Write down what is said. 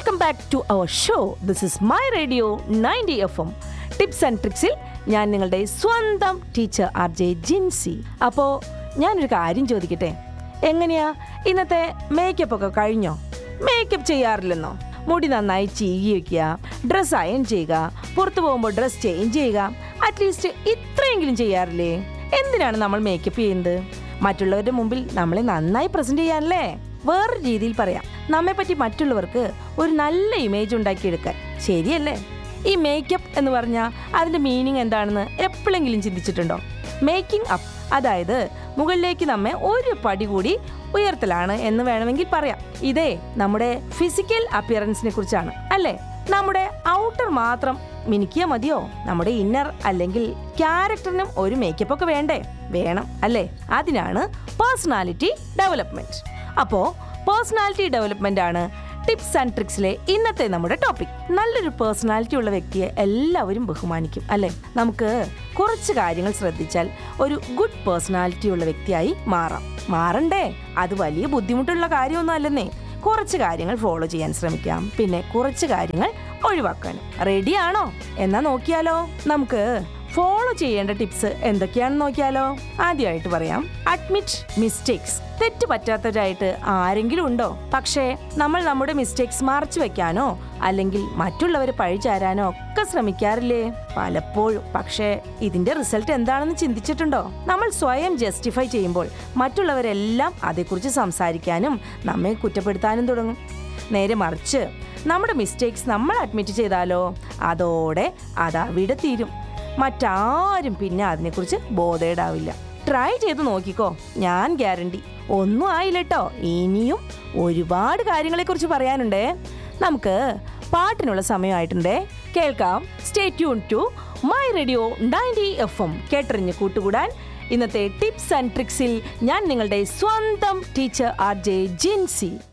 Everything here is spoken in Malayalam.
welcome back to our show this is my radio ninety F M tips and ട്രിക്സിൽ ഞാൻ നിങ്ങളുടെ സ്വന്തം ടീച്ചർ ആർ ജെ ജിൻസി അപ്പോൾ ഞാനൊരു കാര്യം ചോദിക്കട്ടെ എങ്ങനെയാ ഇന്നത്തെ മേക്കപ്പ് ഒക്കെ കഴിഞ്ഞോ മേക്കപ്പ് ചെയ്യാറില്ലെന്നോ മുടി നന്നായി ചീകി വെക്കുക ഡ്രസ്സ് അയൺ ചെയ്യുക പുറത്തു പോകുമ്പോൾ ഡ്രസ്സ് ചേഞ്ച് ചെയ്യുക അറ്റ്ലീസ്റ്റ് ഇത്രയെങ്കിലും ചെയ്യാറില്ലേ എന്തിനാണ് നമ്മൾ മേക്കപ്പ് ചെയ്യുന്നത് മറ്റുള്ളവരുടെ മുമ്പിൽ നമ്മളെ നന്നായി പ്രസന്റ് ചെയ്യാനല്ലേ വേറൊരു രീതിയിൽ പറയാം നമ്മെ പറ്റി മറ്റുള്ളവർക്ക് ഒരു നല്ല ഇമേജ് ഉണ്ടാക്കിയെടുക്കാൻ ശരിയല്ലേ ഈ മേക്കപ്പ് എന്ന് പറഞ്ഞാൽ അതിന്റെ മീനിങ് എന്താണെന്ന് എപ്പോഴെങ്കിലും ചിന്തിച്ചിട്ടുണ്ടോ മേക്കിംഗ് അപ്പ് അതായത് മുകളിലേക്ക് നമ്മെ ഒരു പടി കൂടി ഉയർത്തലാണ് എന്ന് വേണമെങ്കിൽ പറയാം ഇതേ നമ്മുടെ ഫിസിക്കൽ അപ്പിയറൻസിനെ കുറിച്ചാണ് അല്ലേ നമ്മുടെ ഔട്ടർ മാത്രം മിനുക്കിയാൽ മതിയോ നമ്മുടെ ഇന്നർ അല്ലെങ്കിൽ ക്യാരക്ടറിനും ഒരു മേക്കപ്പ് ഒക്കെ വേണ്ടേ വേണം അല്ലേ അതിനാണ് പേഴ്സണാലിറ്റി ഡെവലപ്മെന്റ് അപ്പോ പേഴ്സണാലിറ്റി ഡെവലപ്മെന്റ് ആണ് ടിപ്സ് ആൻഡ് ട്രിക്സിലെ ഇന്നത്തെ നമ്മുടെ ടോപ്പിക് നല്ലൊരു പേഴ്സണാലിറ്റി ഉള്ള വ്യക്തിയെ എല്ലാവരും ബഹുമാനിക്കും അല്ലെ നമുക്ക് കുറച്ച് കാര്യങ്ങൾ ശ്രദ്ധിച്ചാൽ ഒരു ഗുഡ് പേഴ്സണാലിറ്റി ഉള്ള വ്യക്തിയായി മാറാം മാറണ്ടേ അത് വലിയ ബുദ്ധിമുട്ടുള്ള കാര്യമൊന്നും അല്ലെന്നേ കുറച്ച് കാര്യങ്ങൾ ഫോളോ ചെയ്യാൻ ശ്രമിക്കാം പിന്നെ കുറച്ച് കാര്യങ്ങൾ ഒഴിവാക്കാൻ റെഡിയാണോ എന്നാ നോക്കിയാലോ നമുക്ക് ഫോളോ ചെയ്യേണ്ട ടിപ്സ് എന്തൊക്കെയാണെന്ന് നോക്കിയാലോ ആദ്യമായിട്ട് പറയാം അഡ്മിറ്റ് മിസ്റ്റേക്സ് തെറ്റ് പറ്റാത്തവരായിട്ട് ആരെങ്കിലും ഉണ്ടോ പക്ഷേ നമ്മൾ നമ്മുടെ മിസ്റ്റേക്സ് മറച്ചു വെക്കാനോ അല്ലെങ്കിൽ മറ്റുള്ളവരെ പഴിചാരാനോ ഒക്കെ ശ്രമിക്കാറില്ലേ പലപ്പോഴും പക്ഷേ ഇതിന്റെ റിസൾട്ട് എന്താണെന്ന് ചിന്തിച്ചിട്ടുണ്ടോ നമ്മൾ സ്വയം ജസ്റ്റിഫൈ ചെയ്യുമ്പോൾ മറ്റുള്ളവരെല്ലാം അതേക്കുറിച്ച് സംസാരിക്കാനും നമ്മെ കുറ്റപ്പെടുത്താനും തുടങ്ങും നേരെ മറിച്ച് നമ്മുടെ മിസ്റ്റേക്സ് നമ്മൾ അഡ്മിറ്റ് ചെയ്താലോ അതോടെ അതവിടെ തീരും മറ്റാരും പിന്നെ അതിനെക്കുറിച്ച് ബോധേടാവില്ല ട്രൈ ചെയ്ത് നോക്കിക്കോ ഞാൻ ഗ്യാരണ്ടി ഒന്നും ആയില്ല കേട്ടോ ഇനിയും ഒരുപാട് കാര്യങ്ങളെക്കുറിച്ച് പറയാനുണ്ടേ നമുക്ക് പാട്ടിനുള്ള സമയമായിട്ടുണ്ടേ കേൾക്കാം stay tune to my radio ninety F M കേട്ടറിഞ്ഞ് കൂട്ടുകൂടാൻ ഇന്നത്തെ ടിപ്സ് ആൻഡ് ട്രിക്സിൽ ഞാൻ നിങ്ങളുടെ സ്വന്തം ടീച്ചർ ആർ ജെ ജിൻസി